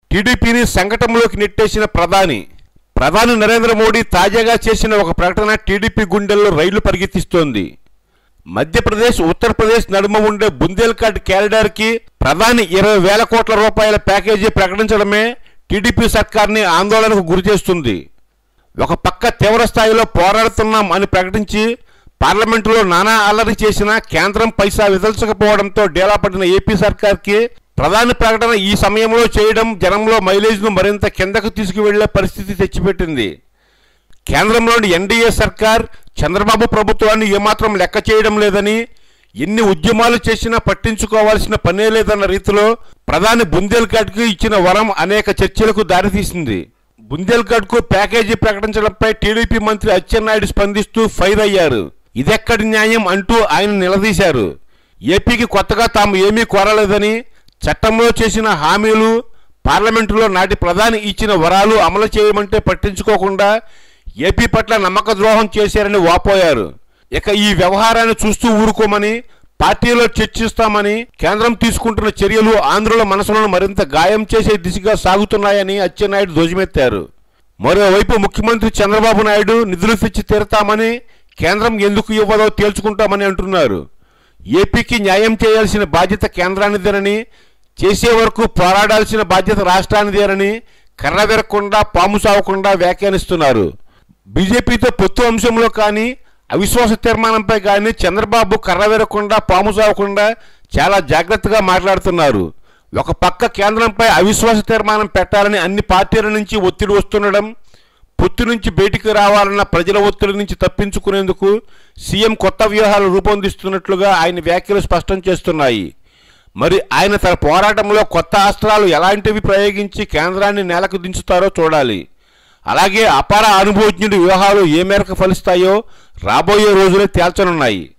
టీడీపీని సంకటంలోకి నెట్టేసిన ప్రధాని ప్రధాని నరేంద్ర మోడీ తాజాగా చేసిన ఒక ప్రకటన టీడీపీ గుండెల్లో రైళ్లు పరిగెత్తిస్తోంది మధ్యప్రదేశ్ ఉత్తరప్రదేశ్ నడుమ ఉండే బుందేల్ఖండ్ క్యారిడార్కి ప్రధాని ఇరవై వేల కోట్ల రూపాయల ప్యాకేజీ ప్రకటించడమే టీడీపీ సర్కార్ని ఆందోళనకు గురిచేస్తుంది ఒక పక్క తీవ్ర స్థాయిలో పోరాడుతున్నాం అని ప్రకటించి పార్లమెంటులో నానా అల్లరి చేసిన కేంద్రం పైసా విదల్చకపోవడంతో డేలా పడిన ఏపీ సర్కార్కి ప్రధాని ప్రకటన ఈ సమయంలో చేయడం జనంలో మైలేజ్ను మరింత కిందకు తీసుకువెళ్లే పరిస్థితి తెచ్చిపెట్టింది కేంద్రంలోని ఎన్డీఏ సర్కార్ చంద్రబాబు ప్రభుత్వాన్ని ఏమాత్రం లెక్క చేయడం లేదని ఎన్ని ఉద్యమాలు చేసినా పట్టించుకోవాల్సిన పనే లేదన్న రీతిలో ప్రధాని బుందేల్ఖండ్కు ఇచ్చిన వరం అనేక చర్చలకు దారితీసింది బుందేల్ఖండ్కు ప్యాకేజీ ప్రకటించడంపై టీడీపీ మంత్రి అచ్చెన్నాయుడు స్పందిస్తూ ఫైర్ అయ్యారు ఇదెక్కడి న్యాయం అంటూ ఆయన నిలదీశారు ఏపీకి కొత్తగా తాము ఏమీ కోరలేదని చట్టంలో చేసిన హామీలు పార్లమెంటులో నాటి ప్రధాని ఇచ్చిన వరాలు అమలు చేయమంటే పట్టించుకోకుండా ఏపీ పట్ల నమ్మక ద్రోహం చేశారని వాపోయారు ఇక ఈ వ్యవహారాన్ని చూస్తూ ఊరుకోమని పార్టీలో చర్చిస్తామని కేంద్రం తీసుకుంటున్న చర్యలు ఆంధ్రుల మనసులను మరింత గాయం చేసే దిశగా సాగుతున్నాయని అచ్చెన్నాయుడు ధ్వజమెత్తారు మరోవైపు ముఖ్యమంత్రి చంద్రబాబు నాయుడు నిధులు తెచ్చి తీరతామని కేంద్రం ఎందుకు ఇవ్వదో తేల్చుకుంటామని అంటున్నారు ఏపీకి న్యాయం చేయాల్సిన బాధ్యత కేంద్రానిదేనని చేసే వరకు పోరాడాల్సిన బాధ్యత రాష్ట్రానిదేనని కర్ర విరగకుండా పాము సావకుండా వ్యాఖ్యానిస్తున్నారు బీజేపీతో పొత్తు అంశంలో కానీ అవిశ్వాస తీర్మానంపై కానీ చంద్రబాబు కర్ర విరగకుండా పాము సావకుండా చాలా జాగ్రత్తగా మాట్లాడుతున్నారు ఒక పక్క కేంద్రంపై అవిశ్వాస తీర్మానం పెట్టాలని అన్ని పార్టీల నుంచి ఒత్తిడి వస్తుండడం పొత్తు నుంచి బయటికి రావాలన్న ప్రజల ఒత్తిడి నుంచి తప్పించుకునేందుకు సీఎం కొత్త వ్యూహాలు రూపొందిస్తున్నట్లుగా ఆయన వ్యాఖ్యలు స్పష్టం చేస్తున్నాయి మరి ఆయన తన పోరాటంలో కొత్త అస్త్రాలు ఎలాంటివి ప్రయోగించి కేంద్రాన్ని నేలకు దించుతారో చూడాలి అలాగే అపార అనుభవజ్ఞుడి వ్యూహాలు ఏ మేరకు ఫలిస్తాయో రాబోయే రోజులే తేల్చనున్నాయి